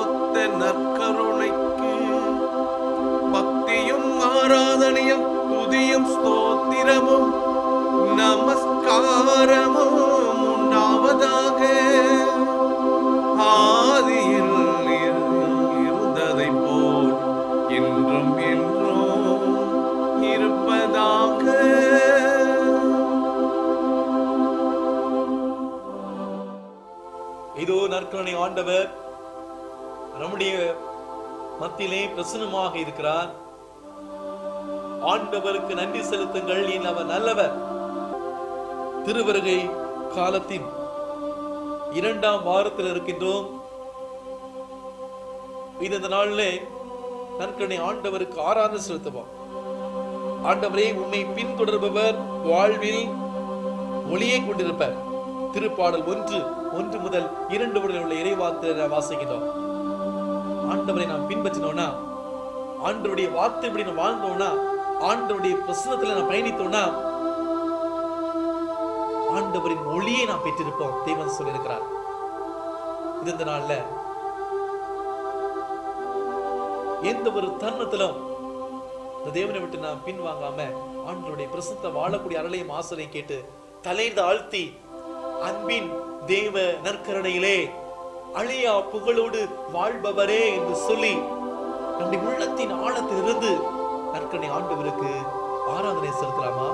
பரிசுத்த நற்கருணைக்கு பக்தியும் ஆராதனையும் துதியும் ஸ்தோத்திரமும் நமஸ்காரமும் உண்டாவதாக ஆதியில் இரு- இருந்ததைப் போல் என்றும் என்றும் இருப்பதாக இதோ நற்கருணை ஆண்டவர் நம்முடைய மத்தியிலே பிரசன்னமாக இருக்கிறார் ஆண்டவருக்கு நன்றி செலுத்துங்கள் ஏன் அவர் நல்லவர் திருவருகை காலத்தின் இரண்டாம் வாரத்தில் இருக்கின்றோம் இது இந்த நாளிலே நற்கருணை ஆண்டவருக்கு ஆராதனை செலுத்துவோம் ஆண்டவரே உம்மை பின்தொடர்பவர் வாழ்வில் ஒளியை கொண்டிருப்பர் திருப்பாடல் ஒன்று ஒன்று முதல் இரண்டு முதல் உள்ள இறைவார்த்தை நாம் வாசிக்கிறோம் ஆண்டவரை நாம் பின்பற்றினோம்னா ஆண்டவருடைய வார்த்தைப்படி நாம் வாழ்ந்தோம்னா ஆண்டவருடைய பிரசனத்துல நாம் பயணித்தோம்னா ஆண்டவரின் ஒளியை நாம் பெற்றிருப்போம் தேவன் சொல்லியிருக்கிறார் இது இந்த நாள்ல எந்த ஒரு தருணத்திலும் இந்த தேவனை விட்டு நாம் பின்வாங்காம ஆண்டவருடைய பிரசனத்தை வாழக்கூடிய அருளையும் ஆசலையும் கேட்டு தலைந்து ஆழ்த்தி அன்பின் தேவ நற்கரணையிலே அழியா புகழோடு வாழ்பவரே என்று சொல்லி நம்முடைய உள்ளத்தின் ஆழத்திலிருந்து நற்கரணை ஆண்டவருக்கு ஆராதனை செலுத்தலாமா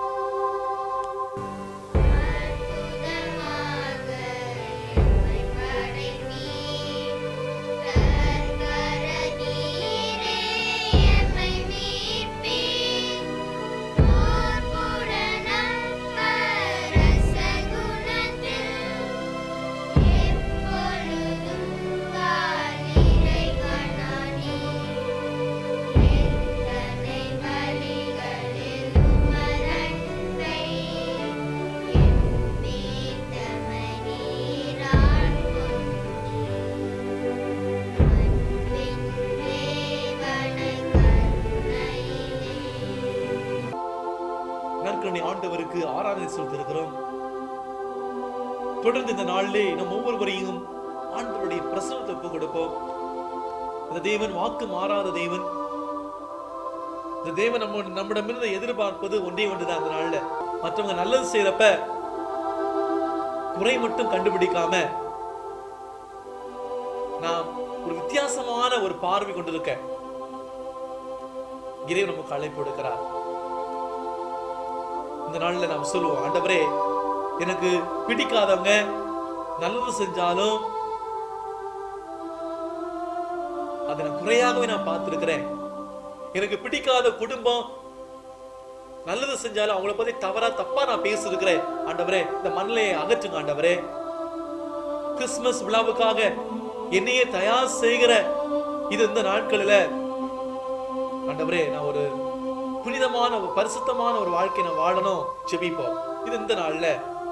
அற்புதமாக எம்மை படைத்தீர். கர்த்தர நீரே எம்மை மீட்பீர். போர்ப்புடன் அன்பரச குணத்தில் எப்பொழுதும் வாழ்நிலை காணானீர். எத்தனை வழிகளில் உமதன்பை எம்மீட்டமை நீரால் அன்பின் தேவனை கருணையிலே நற்கரணை ஆண்டவருக்கு ஆராதனை செலுத்திருக்கிறோம் தொடர்ந்து இந்த நாளிலே நம் ஒவ்வொருவரையும் ஆண்டவருடைய பிரசனத்தை ஒப்புக் கொடுப்போம் இந்த தேவன் வாக்கு மாறாத தேவன் இந்த தேவன் நம்ம நம்மிடமிருந்து எதிர்பார்ப்பது ஒன்றே ஒன்றுதான் அந்த நாள்ல மற்றவங்க நல்லது செய்யறப்ப குறை மட்டும் கண்டுபிடிக்காம நாம் ஒரு வித்தியாசமான ஒரு பார்வை கொண்டிருக்க இறைவன் நமக்கு அழைப்பு கொடுக்கிறார் இந்த நாள்ல நாம் சொல்லுவோம் ஆண்டவரே எனக்கு பிடிக்காதவங்க நல்லது செஞ்சாலும் அதை நான் குறையாகவே நான் பார்த்திருக்கிறேன் எனக்கு பிடிக்காத குடும்பம் நல்லது செஞ்சாலும் அவங்கள பத்தி தவறா தப்பா நான் பேசிருக்கிறேன் ஆண்டவரே இந்த மண்ணிலே அகற்றுங்க ஆண்டவரே கிறிஸ்துமஸ் விழாவுக்காக என்னையே தயார் செய்கிற இது இந்த நாட்களில ஆண்டவரே நான் ஒரு புனிதமான ஒரு பரிசுத்தமான ஒரு வாழ்க்கை நான் வாழணும் செபிப்போம் இது இந்த நாள்ல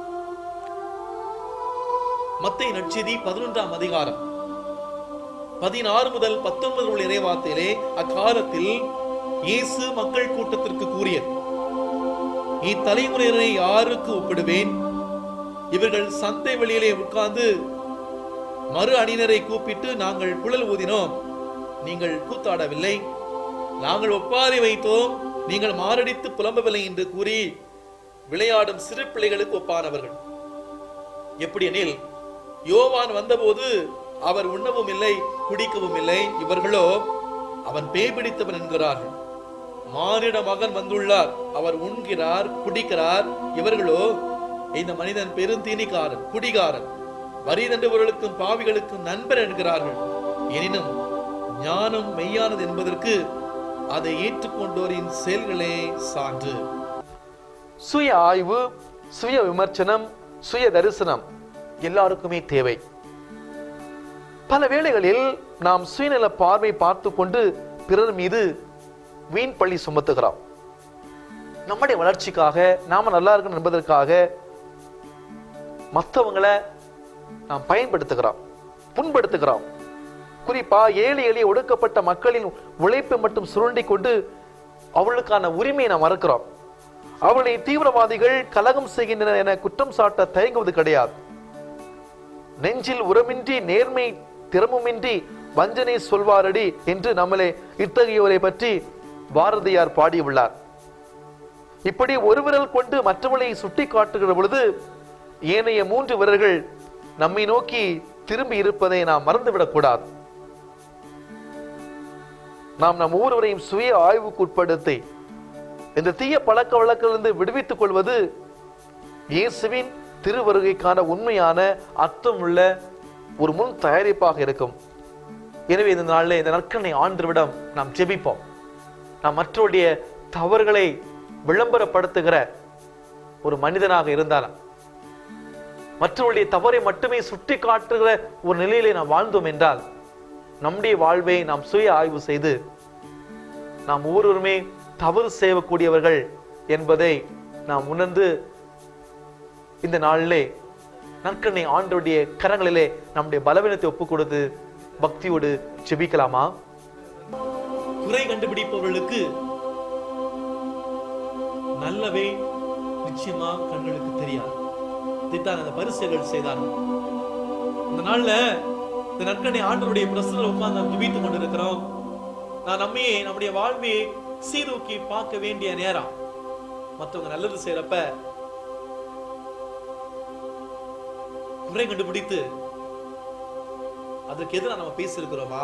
மத்திய நற்செய்தி பதினொன்றாம் அதிகாரம் பதினாறு முதல் பத்தொன்பது உள்ள இறைவார்த்தையிலே அக்காலத்தில் இயேசு மக்கள் கூட்டத்திற்கு கூறியது இத்தலைமுறையினரை யாருக்கு ஒப்பிடுவேன் இவர்கள் சந்தை வெளியிலே உட்கார்ந்து மறு அணியினரை கூப்பிட்டு நாங்கள் குழல் ஊதினோம் நீங்கள் கூத்தாடவில்லை நாங்கள் ஒப்பாரி வைத்தோம் நீங்கள் மாரடித்து புலம்பவில்லை என்று கூறி விளையாடும் சிறு பிள்ளைகளுக்கு ஒப்பானவர்கள் எப்படி எனில் யோவான் வந்தபோது அவர் உண்ணவும் இல்லை குடிக்கவும் இல்லை இவர்களோ அவன் பேய் பிடித்தவன் என்கிறார்கள் மானிட மகன் வந்துள்ளார் அவர் உண்கிறார் குடிக்கிறார் இவர்களோ இந்த மனிதன் பெருந்தீனிக்காரன் குடிகாரன் வரி தண்டுபவர்களுக்கும் பாவிகளுக்கும் நண்பர் என்கிறார்கள் எனினும் ஞானம் மெய்யானது என்பதற்கு அதை ஏற்றுக்கொண்டோரின் செயல்களே சான்று சுய ஆய்வு சுய விமர்சனம் சுய தரிசனம் எல்லாருக்குமே தேவை பல வேளைகளில் நாம் சுயநல பார்வை பார்த்து கொண்டு பிறர் மீது வீண் பழி சுமத்துகிறோம் நம்முடைய வளர்ச்சிக்காக நாம நல்லா இருக்கணும் என்பதற்காக மற்றவங்களை நாம் பயன்படுத்துகிறோம் புண்படுத்துகிறோம் குறிப்பா ஏழை எளிய ஒடுக்கப்பட்ட மக்களின் உழைப்பை மட்டும் சுருண்டி கொண்டு அவர்களுக்கான உரிமையை நாம் மறக்கிறோம் அவர்களை தீவிரவாதிகள் கலகம் செய்கின்றனர் என குற்றம் சாட்ட தயங்குவது கிடையாது நெஞ்சில் உரமின்றி நேர்மை திறமுமின்றி வஞ்சனை சொல்வாரடி என்று நம்மளே இத்தகையோரை பற்றி பாரதியார் பாடியுள்ளார் இப்படி ஒரு விரல் கொண்டு மற்றவர்களை சுட்டி காட்டுகிற பொழுது ஏனைய மூன்று விரல்கள் நம்மை நோக்கி திரும்பி இருப்பதை நாம் மறந்துவிடக் கூடாது நாம் நம் ஒவ்வொருவரையும் சுய ஆய்வுக்கு உட்படுத்தி இந்த தீய பழக்க வழக்கிலிருந்து விடுவித்துக் கொள்வது இயேசுவின் திருவருகைக்கான உண்மையான அர்த்தமுள்ள ஒரு முன் தயாரிப்பாக இருக்கும் எனவே இந்த நாளில் இந்த நற்கனை ஆண்டவரிடம் நாம் ஜெபிப்போம் நாம் மற்றவருடைய தவறுகளை விளம்பரப்படுத்துகிற ஒரு மனிதனாக இருந்தாலும் மற்றவருடைய தவறை மட்டுமே சுட்டி காட்டுகிற ஒரு நிலையிலே நாம் வாழ்ந்தோம் என்றால் நம்முடைய வாழ்வை நாம் சுய ஆய்வு செய்து நாம் ஒவ்வொருவருமே தவறு செய்யக்கூடியவர்கள் என்பதை நாம் உணர்ந்து இந்த நாளிலே நற்கண்ணை ஆண்டோடைய கரங்களிலே நம்முடைய பலவீனத்தை ஒப்புக் கொடுத்து பக்தியோடு ஜெபிக்கலாமா குறை கண்டுபிடிப்பவர்களுக்கு நல்லவே நிச்சயமா கண்களுக்கு தெரியாது இதைத்தான் அந்த பரிசுகள் செய்தார்கள் இந்த நாள்ல இந்த நற்கனை ஆண்டவருடைய பிரசனில் உட்கார்ந்து நாம் ஜெபித்துக் கொண்டிருக்கிறோம் நான் நம்மையே நம்முடைய வாழ்வையை சீர்தூக்கி பார்க்க வேண்டிய நேரம் மற்றவங்க நல்லது செய்யறப்ப குறை கண்டுபிடித்து அதற்கு எதிராக நம்ம பேசியிருக்கிறோமா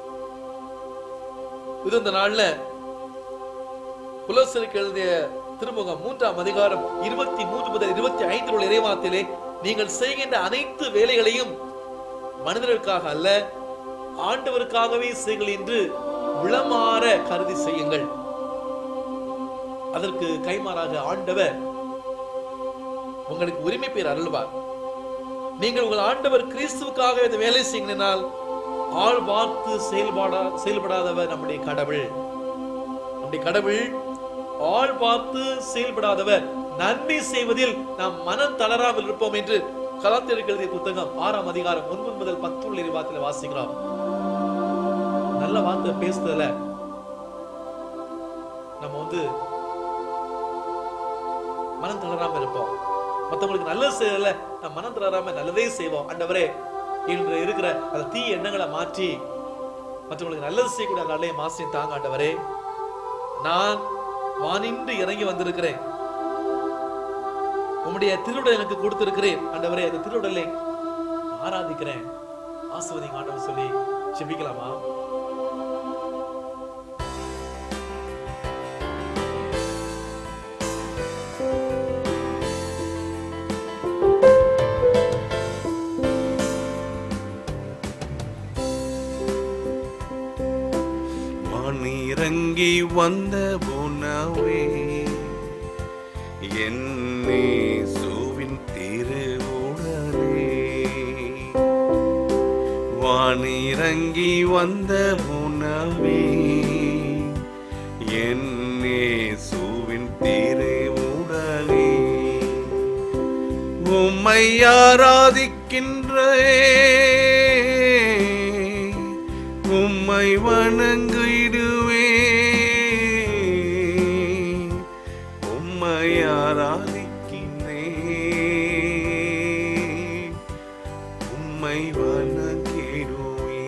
இது இந்த நாள்ல புலசருக்கு எழுதிய திருமுகம் மூன்றாம் அதிகாரம் இருபத்தி மூன்று முதல் இருபத்தி ஐந்து உள்ள இறைவாத்திலே நீங்கள் செய்கின்ற அனைத்து வேலைகளையும் மனிதர்களுக்காக அல்ல ஆண்டவருக்காகவே செய்யுங்கள் என்று விளமாற கருதி செய்யுங்கள் அதற்கு கைமாறாக ஆண்டவர் உங்களுக்கு உரிமை பேர் அருள்வார் நீங்கள் உங்கள் ஆண்டவர் கிறிஸ்துவுக்காக இந்த வேலை செய்யுங்கள் ஆள் பார்த்து செயல்பாடா செயல்படாதவர் நம்முடைய கடவுள் நம்முடைய கடவுள் ஆள் பார்த்து செயல்படாதவர் நன்மை செய்வதில் நாம் மனம் தளராமல் இருப்போம் என்று கலாத்திற்கு எழுதிய புத்தகம் ஆறாம் அதிகாரம் ஒன்பது முதல் பத்து உள்ள இறைவாக்கில் வாசிக்கிறோம் நல்ல வார்த்தை பேசுறதுல நம்ம வந்து மனம் தளராம இருப்போம் மத்தவங்களுக்கு நல்லது செய்யறதுல நம்ம மனம் தளராம நல்லதே செய்வோம் ஆண்டவரே இன்று இருக்கிற அந்த தீய எண்ணங்களை மாற்றி மற்றவங்களுக்கு நல்லது செய்யக்கூடிய அந்த நல்லைய மாசி தாங்க ஆண்டவரே நான் வானின்று இறங்கி வந்திருக்கிறேன் உம்முடைய திருவுடல் எனக்கு கொடுத்திருக்கிறேன் ஆண்டவரே அந்த திருவுடலை ஆராதிக்கிறேன் ஆசிர்வதிங்க ஆண்டவர் சொல்லி செபிக்கலாமா வானிறங்கி வந்த உணவே என்னே சூவின் திருவுடனே வானிறங்கி வந்த உணவே என்னே சூவின் திருவுடனே உம்மை ஆராதிக்கின்றே உம்மை வணங்கிடுவே உம்மை ஆராதிக்கின்றே உம்மை வணங்கிடுவே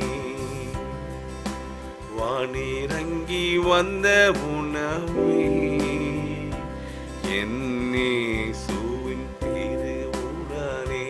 வானிறங்கி வந்த உணவே என்னே சூவின் திருவுடனே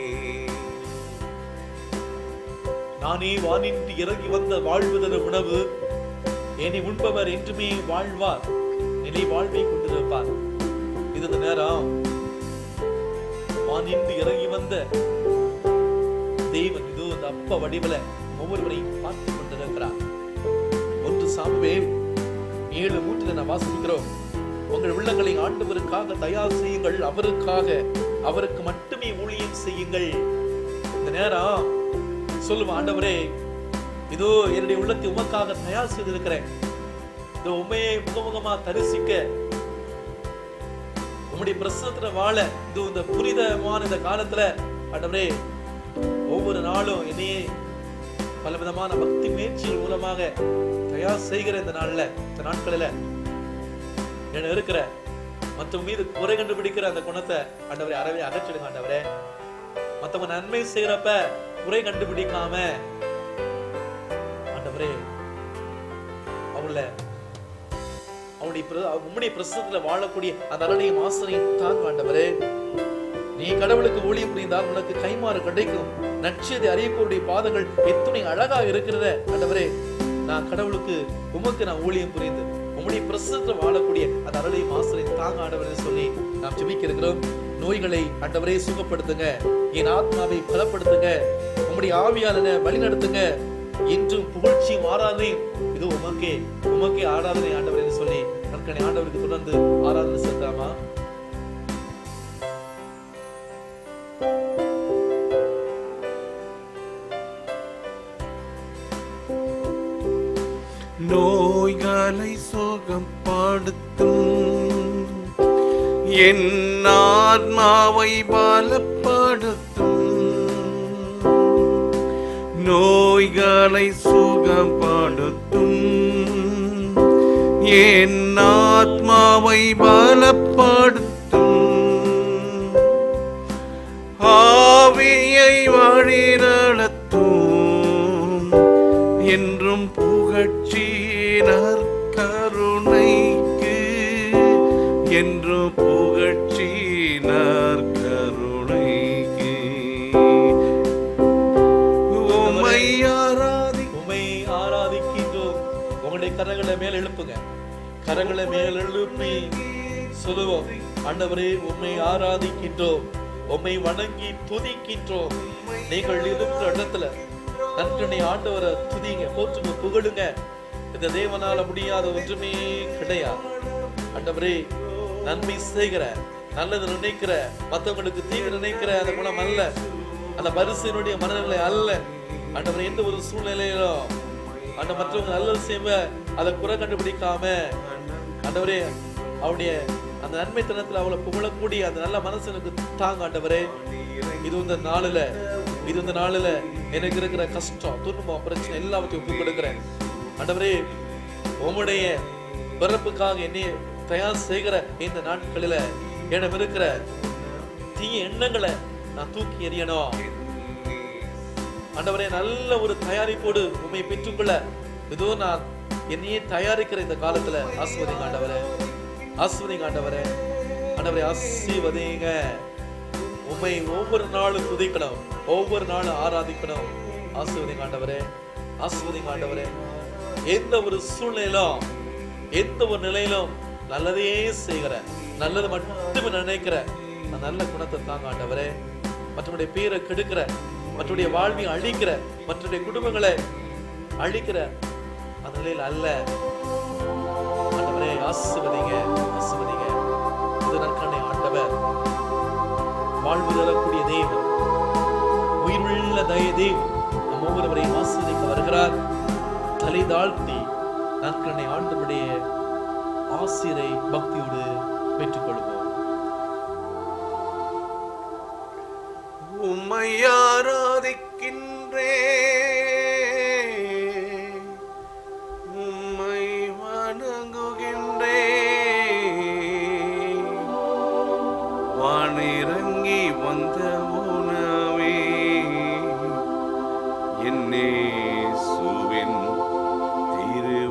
நானே வானின்று இறங்கி வந்த வாழ்வுதர உணவு என்னை உண்பவர் என்றுமே வாழ்வார் நிலை வாழ்வை கொண்டிருப்பார் இது இந்த நேரம் வானின்று இறங்கி வந்த தெய்வன் இதோ இந்த அப்ப வடிவில ஒவ்வொருவரையும் பார்த்து கொண்டிருக்கிறார் ஒன்று சாமுவேல் ஏழு மூன்றில் நான் வாசிக்கிறோம் உங்கள் உள்ளங்களை ஆண்டவருக்காக தயார் செய்யுங்கள் அவருக்காக அவருக்கு மட்டுமே ஊழியம் செய்யுங்கள் இந்த நேரம் சொல்லுவா ஆண்டவரே இதோ என்னுடைய உள்ளத்தை உமக்காக தயார் செய்திருக்கிறேன் இதோ உண்மையை முகமுகமா தரிசிக்க உம்முடைய பிரசனத்துல வாழ இது இந்த புனிதமான இந்த காலத்துல ஆண்டவரே ஒவ்வொரு நாளும் என்னையே பல விதமான பக்தி முயற்சிகள் மூலமாக தயார் செய்கிற இந்த நாள்ல இந்த நாட்களில என்ன இருக்கிற மற்றவங்க மீது குறை கண்டுபிடிக்கிற அந்த குணத்தை ஆண்டவரே அறவே அகற்றிடுங்க ஆண்டவரே மத்தவங்க நன்மை செய்யறப்ப குறை கண்டுபிடிக்காம ஆண்டவரே அவங்கள அவனுடைய பிர- உம்முடைய பிரசத்துல வாழக்கூடிய அந்த அருளையும் ஆசிரியம் தாங்க ஆண்டவரே நீ கடவுளுக்கு ஊழியம் புரிந்தால் உனக்கு கைமாறு கிடைக்கும் நற்செய்தி அறியக்கூடிய பாதங்கள் எத்தனை அழகாக இருக்கிறத ஆண்டவரே நான் கடவுளுக்கு உமக்கு நான் ஊழியம் புரிந்து உம்முடைய பிரசத்துல வாழக்கூடிய அந்த அருளையும் ஆசிரியம் தாங்க ஆண்டவரே சொல்லி நாம் ஜெபிக்க இருக்கிறோம் நோய்களை ஆண்டவரே சுகப்படுத்துங்க என் ஆத்மாவை பலப்படுத்துங்க உம்முடைய ஆவியாளனை வழிநடத்துங்க இன்றும் புகழ்ச்சியும் ஆராதனையும் இது உமக்கே உமக்கே ஆராதனை ஆண்டவர் என்று சொல்லி நற்கனை ஆண்டவருக்கு தொடர்ந்து ஆராதனை செலுத்தாமா நோய்களை சுகப்படுத்தும் என் ஆத்மாவை பலப்படுத்தும் நோய்களை சுகப்படுத்தும் என் ஆத்மாவை பலப்படுத்தும் ஆவியை வழிநடத்தும் என்றும் புகழ்ச்சியினர் கருணைக்கு என்றும் புகழ்ச்சியினர் கருணைக்கு உம்மை ஆராதி உமை ஆராதிக்கின்றோம் உங்களுடைய கரங்களை மேல் எழுப்புங்க கரங்களை மேல் எழுப்பி சொல்லுவோம் ஆண்டவரே உம்மை ஆராதிக்கின்றோம் உம்மை வணங்கி துதிக்கின்றோம் நீங்கள் இருக்கிற இடத்துல நன்றனை ஆண்டவரை துதிங்க போற்றுங்க புகழுங்க இந்த தேவனால முடியாத ஒன்றுமே கிடையாது ஆண்டவரே நன்மை செய்கிற நல்லது நினைக்கிற மத்தவங்களுக்கு தீங்கு நினைக்கிற அந்த குணம் அல்ல அந்த பரிசனுடைய மனநிலை அல்ல ஆண்டவர் எந்த ஒரு சூழ்நிலையிலும் அந்த மற்றவங்க நல்லது செய்வ அதை குறை கண்டுபிடிக்காம ஆண்டவரே அவருடைய அந்த நன்மைத்தனத்துல அவளை புகழக்கூடிய அந்த நல்ல மனசு எனக்கு தாங்க ஆண்டவரே இது இந்த நாளுல இது இந்த நாளுல எனக்கு இருக்கிற கஷ்டம் துன்பம் பிரச்சனை எல்லாவற்றையும் ஒப்புக் கொடுக்கிறேன் ஆண்டவரே உம்முடைய பிறப்புக்காக என்னை தயார் செய்கிற இந்த நாட்களில என்னிடம் இருக்கிற தீய எண்ணங்களை நான் தூக்கி எறியணும் ஆண்டவரே நல்ல ஒரு தயாரிப்போடு உண்மை பெற்றுக்கொள்ள இதோ நான் என்னையே தயாரிக்கிற இந்த காலத்துல ஆசிர்வதிங்க ஆண்டவரே ஆசிர்வதிங்க ஆண்டவரே ஆண்டவரே ஆசீர்வதிங்க உண்மை ஒவ்வொரு நாளும் துதிக்கணும் ஒவ்வொரு நாளும் ஆராதிக்கணும் ஆசிர்வதிங்க ஆண்டவரே ஆசிர்வதிங்க ஆண்டவரே எந்த ஒரு சூழ்நிலையிலும் எந்த ஒரு நிலையிலும் நல்லதே செய்கிற நல்லது மட்டுமே நினைக்கிற அந்த நல்ல குணத்தை தாங்க ஆண்டவரே மற்றவருடைய பேரை கெடுக்கிற மற்றவருடைய வாழ்வை அழிக்கிற மற்றவருடைய குடும்பங்களை அழிக்கிற அந்த நிலையில் அல்ல ஆண்டவரே ஆசிர்வதிங்க ஆசிர்வதிங்க இது நற்கண்ணை ஆண்டவர் வாழ்வு தரக்கூடிய தேவன் உயிருள்ள தய தேவன் நம் ஒவ்வொருவரையும் ஆசிர்வதிக்க வருகிறார் தலை தாழ்த்தி நற்கண்ணை ஆண்டவருடைய ஆசிரை பக்தியோடு பெற்றுக்கொள்வோம் உம்மை ஆராதிக்கின்றே உம்மை வணங்குகின்றே வானிறங்கி வந்த உணவே என்னே சுவின் திரு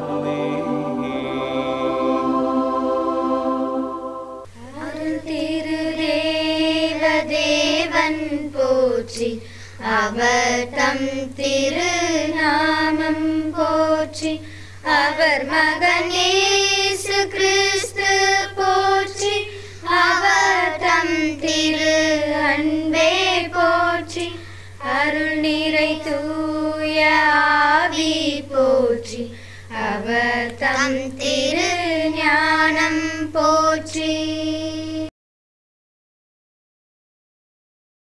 அருள் திருதேவ தேவன் போற்றி அவர் தம் திருநாமம் போற்றி அவர் மகன் இயேசு கிறிஸ்து போற்றி அவர் தம் திரு அன்பே போற்றி அருள் நிறை தூய ஆவி போற்றி அவர் தம் திரு ஞானம் போற்றி